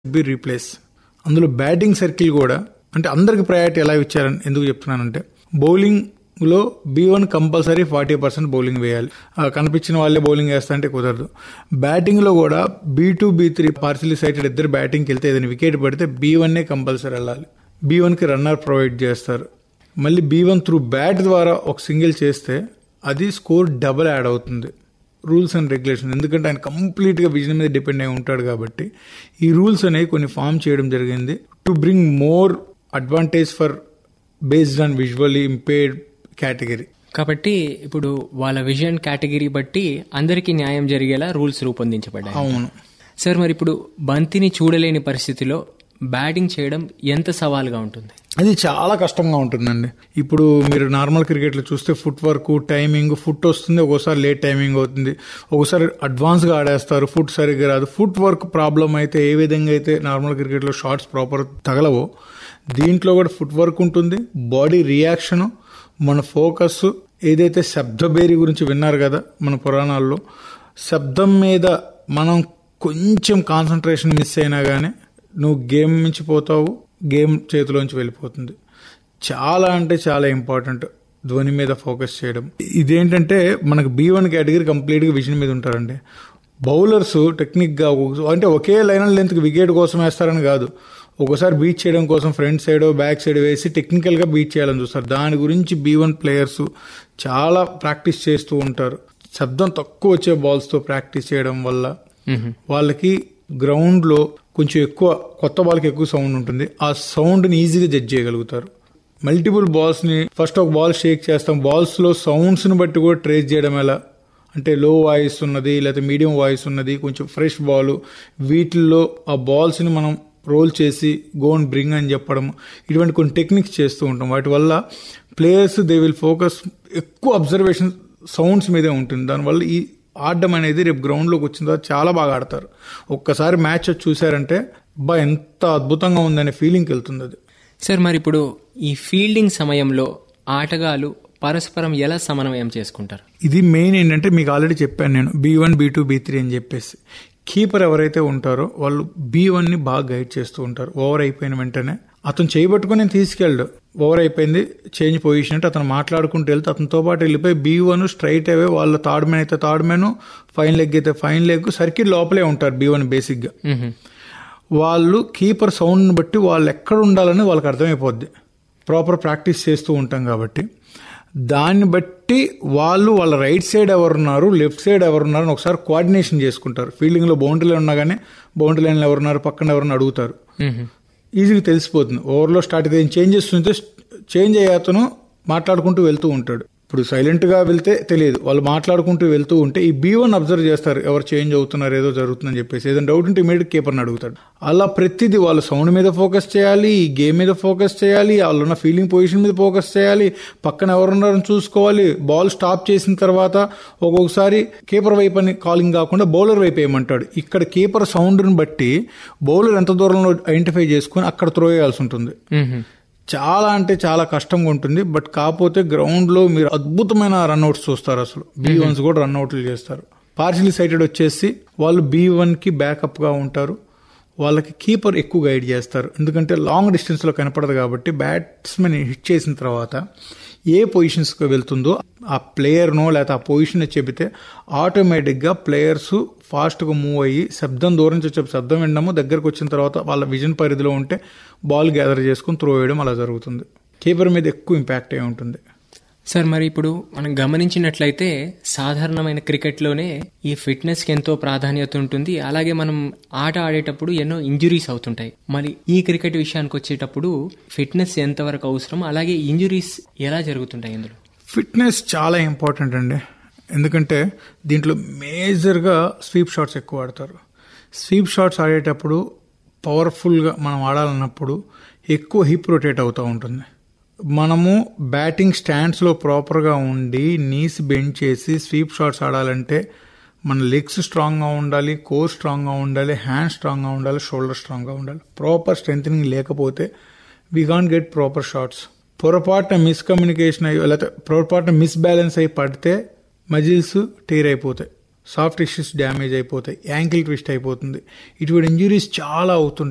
B replace అందులో batting circle కూడా అంటే అందరికి ప్రయారిటీ ఎలా ఇచ్చారని ఎందుకు చెప్తున్నానంటే బౌలింగ్ లో B one compulsory forty percent bowling వేయాలి ఆ కనిపించిన వాళ్ళే బౌలింగ్ వేస్తా అంటే కుదరదు బ్యాటింగ్ లో కూడా B two B three partially sighted ఇద్దరు బ్యాటింగ్కి వెళ్తే ఏదైనా వికెట్ పడితే బీ వన్నే కంపల్సరీ వెళ్ళాలి బీ వన్కి రన్నర్ ప్రొవైడ్ చేస్తారు మళ్ళీ బీ వన్ త్రూ బ్యాట్ ద్వారా ఒక సింగిల్ చేస్తే అది స్కోర్ డబల్ యాడ్ అవుతుంది రూల్స్ అండ్ రెగ్యులేషన్ ఎందుకంటే ఆయన కంప్లీట్గా విజన్ మీద డిపెండ్ అయి ఉంటాడు కాబట్టి ఈ రూల్స్ అనేవి కొన్ని ఫామ్ చేయడం జరిగింది to bring more advantage for based on visually impaired category కాబట్టి ఇప్పుడు వాళ్ళ విజన్ కేటగిరీ బట్టి అందరికీ న్యాయం జరిగేలా రూల్స్ రూపొందించబడ్డాయి అవును సార్ మరి ఇప్పుడు బంతిని చూడలేని పరిస్థితిలో బ్యాటింగ్ చేయడం ఎంత సవాల్గా ఉంటుంది అది చాలా కష్టంగా ఉంటుందండి ఇప్పుడు మీరు నార్మల్ క్రికెట్లో చూస్తే ఫుట్ వర్క్ టైమింగ్ ఫుట్ వస్తుంది ఒక్కోసారి లేట్ టైమింగ్ అవుతుంది ఒకసారి అడ్వాన్స్గా ఆడేస్తారు ఫుట్ సరిగ్గా రాదు ఫుట్ వర్క్ ప్రాబ్లం అయితే ఏ విధంగా అయితే నార్మల్ క్రికెట్లో షార్ట్స్ ప్రాపర్ తగలవో దీంట్లో కూడా ఫుట్ వర్క్ ఉంటుంది బాడీ రియాక్షను మన ఫోకస్ ఏదైతే శబ్దబేరి గురించి విన్నారు కదా మన పురాణాల్లో శబ్దం మీద మనం కొంచెం కాన్సన్ట్రేషన్ మిస్ అయినా కానీ నువ్వు గేమ్ నుంచి పోతావు గేమ్ చేతిలోంచి వెళ్ళిపోతుంది చాలా అంటే చాలా ఇంపార్టెంట్ ధ్వని మీద ఫోకస్ చేయడం ఇదేంటంటే మనకు బీ వన్ కేటగిరీ కంప్లీట్గా విజన్ మీద ఉంటారండి బౌలర్స్ టెక్నిక్గా అంటే ఒకే లైన్ లెంత్ వికెట్ కోసం వేస్తారని కాదు ఒకసారి బీట్ చేయడం కోసం ఫ్రంట్ సైడ్ బ్యాక్ సైడ్ వేసి టెక్నికల్గా బీట్ చేయాలని చూస్తారు దాని గురించి బీ వన్ ప్లేయర్స్ చాలా ప్రాక్టీస్ చేస్తూ ఉంటారు శబ్దం తక్కువ వచ్చే బాల్స్తో ప్రాక్టీస్ చేయడం వల్ల వాళ్ళకి గ్రౌండ్లో కొంచెం ఎక్కువ కొత్త బాల్కి ఎక్కువ సౌండ్ ఉంటుంది ఆ సౌండ్ని ఈజీగా జడ్జ్ చేయగలుగుతారు మల్టిపుల్ బాల్స్ని ఫస్ట్ ఒక బాల్ షేక్ చేస్తాం బాల్స్లో సౌండ్స్ని బట్టి కూడా ట్రేస్ చేయడం ఎలా అంటే లో వాయిస్ ఉన్నది లేకపోతే మీడియం వాయిస్ ఉన్నది కొంచెం ఫ్రెష్ బాల్ వీటిల్లో ఆ బాల్స్ని మనం రోల్ చేసి గోన్ బ్రింగ్ అని చెప్పడం ఇటువంటి కొన్ని టెక్నిక్స్ చేస్తూ ఉంటాం వాటి వల్ల ప్లేయర్స్ దే విల్ ఫోకస్ ఎక్కువ అబ్జర్వేషన్ సౌండ్స్ మీదే ఉంటుంది దానివల్ల ఈ ఆడడం అనేది రేపు గ్రౌండ్లోకి వచ్చిన తర్వాత చాలా బాగా ఆడతారు ఒక్కసారి మ్యాచ్ చూసారంటే బా ఎంత అద్భుతంగా ఉందనే ఫీలింగ్కి వెళ్తుంది అది సార్ మరి ఇప్పుడు ఈ ఫీల్డింగ్ సమయంలో ఆటగాళ్ళు పరస్పరం ఎలా సమన్వయం చేసుకుంటారు ఇది మెయిన్ ఏంటంటే మీకు ఆల్రెడీ చెప్పాను నేను B one B two B three అని చెప్పేసి కీపర్ ఎవరైతే ఉంటారో వాళ్ళు బీ వన్ని బాగా గైడ్ చేస్తూ ఉంటారు ఓవర్ అయిపోయిన వెంటనే అతను చేయబట్టుకుని నేను తీసుకెళ్ళడు ఓవర్ అయిపోయింది చేంజ్ పొజిషన్ అంటే అతను మాట్లాడుకుంటూ వెళ్తే అతనితో పాటు వెళ్ళిపోయి బీ వన్ స్ట్రైట్ అవే వాళ్ళ థర్డ్ మ్యాన్ అయితే థర్డ్ మ్యాన్ ఫైన్ లెగ్ అయితే ఫైన్ లెగ్ సర్కిల్ లోపలే ఉంటారు బీ వన్ బేసిక్గా వాళ్ళు కీపర్ సౌండ్ని బట్టి వాళ్ళు ఎక్కడ ఉండాలని వాళ్ళకి అర్థమైపోద్ది ప్రాపర్ ప్రాక్టీస్ చేస్తూ ఉంటాం కాబట్టి దాన్ని బట్టి వాళ్ళు వాళ్ళ రైట్ సైడ్ ఎవరున్నారు లెఫ్ట్ సైడ్ ఎవరున్నారు అని ఒకసారి కోఆర్డినేషన్ చేసుకుంటారు ఫీల్డింగ్లో బౌండరీ లైన్ ఉన్నా కానీ బౌండరీ లైన్లో ఎవరున్నారు పక్కన ఎవరన్నా అడుగుతారు ఈజీగా తెలిసిపోతుంది ఓవర్లో స్టార్ట్ అయితే చేంజ్ చేస్తుంటే చేంజ్ అయ్యే అతను మాట్లాడుకుంటూ వెళ్తూ ఉంటాడు ఇప్పుడు సైలెంట్ గా వెళ్తే తెలియదు వాళ్ళు మాట్లాడుకుంటూ వెళ్తూ ఉంటే ఈ బీ వన్ అబ్జర్వ్ చేస్తారు ఎవరు చేంజ్ అవుతున్నారు ఏదో జరుగుతుందని చెప్పేసి ఏదైనా డౌట్ ఉంటే ఇమీడియట్ కీపర్ని అడుగుతాడు అలా ప్రతిదీ వాళ్ళు సౌండ్ మీద ఫోకస్ చేయాలి ఈ గేమ్ మీద ఫోకస్ చేయాలి వాళ్ళు ఉన్న ఫీలింగ్ పొజిషన్ మీద ఫోకస్ చేయాలి పక్కన ఎవరున్నారని చూసుకోవాలి బాల్ స్టాప్ చేసిన తర్వాత ఒక్కొక్కసారి కీపర్ వైపు అని కాలింగ్ కాకుండా బౌలర్ వైపు వేయమంటాడు ఇక్కడ కీపర్ సౌండ్ని బట్టి బౌలర్ ఎంత దూరంలో ఐడెంటిఫై చేసుకుని అక్కడ త్రో చేయాల్సి ఉంటుంది చాలా అంటే చాలా కష్టంగా ఉంటుంది బట్ కాకపోతే గ్రౌండ్ లో మీరు అద్భుతమైన రన్అట్స్ చూస్తారు అసలు బీ వన్స్ కూడా రన్అట్లు చేస్తారు పార్షియల్ సైటెడ్ వచ్చేసి వాళ్ళు బీ వన్ కి బ్యాకప్ గా ఉంటారు వాళ్ళకి కీపర్ ఎక్కువ గైడ్ చేస్తారు ఎందుకంటే లాంగ్ డిస్టెన్స్ లో కనపడదు కాబట్టి బ్యాట్స్మెన్ హిట్ చేసిన తర్వాత ఏ పొజిషన్స్ కి వెళ్తుందో ఆ ప్లేయర్నో లేకపోతే ఆ పొజిషన్ చెబితే ఆటోమేటిక్ గా ప్లేయర్స్ ఫాస్ట్ గా మూవ్ అయ్యి శబ్దం దూరం నుంచి వచ్చే శబ్దం వినడము దగ్గరకు వచ్చిన తర్వాత వాళ్ళ విజన్ పరిధిలో ఉంటే బాల్ గ్యాదర్ చేసుకుని త్రో వేయడం అలా జరుగుతుంది కీపర్ మీద ఎక్కువ ఇంపాక్ట్ అయి ఉంటుంది సార్ మరి ఇప్పుడు మనం గమనించినట్లయితే సాధారణమైన క్రికెట్లోనే ఈ ఫిట్నెస్కి ఎంతో ప్రాధాన్యత ఉంటుంది అలాగే మనం ఆట ఆడేటప్పుడు ఎన్నో ఇంజురీస్ అవుతుంటాయి మరి ఈ క్రికెట్ విషయానికి వచ్చేటప్పుడు ఫిట్నెస్ ఎంతవరకు అవసరం అలాగే ఇంజురీస్ ఎలా జరుగుతుంటాయి ఇందులో ఫిట్నెస్ చాలా ఇంపార్టెంట్ అండి ఎందుకంటే దీంట్లో మేజర్గా స్వీప్ షాట్స్ ఎక్కువ ఆడతారు స్వీప్ షాట్స్ ఆడేటప్పుడు పవర్ఫుల్గా మనం ఆడాలన్నప్పుడు ఎక్కువ హిప్ రొటేట్ అవుతూ ఉంటుంది మనము బ్యాటింగ్ స్టాండ్స్లో ప్రాపర్గా ఉండి నీస్ బెండ్ చేసి స్వీప్ షాట్స్ ఆడాలంటే మన లెగ్స్ స్ట్రాంగ్గా ఉండాలి కోర్ స్ట్రాంగ్గా ఉండాలి హ్యాండ్ స్ట్రాంగ్గా ఉండాలి షోల్డర్ స్ట్రాంగ్గా ఉండాలి ప్రాపర్ స్ట్రెంగ్ లేకపోతే we can get proper shots పొరపాటున మిస్కమ్యూనికేషన్ అయ్యి లేకపోతే పొరపాటున మిస్బ్యాలెన్స్ అయి పడితే మజిల్స్ టేర్ అయిపోతాయి సాఫ్ట్ టిష్యూస్ డ్యామేజ్ అయిపోతాయి యాంకిల్ ట్విస్ట్ అయిపోతుంది ఇటువంటి ఇంజురీస్ చాలా అవుతుంటాయి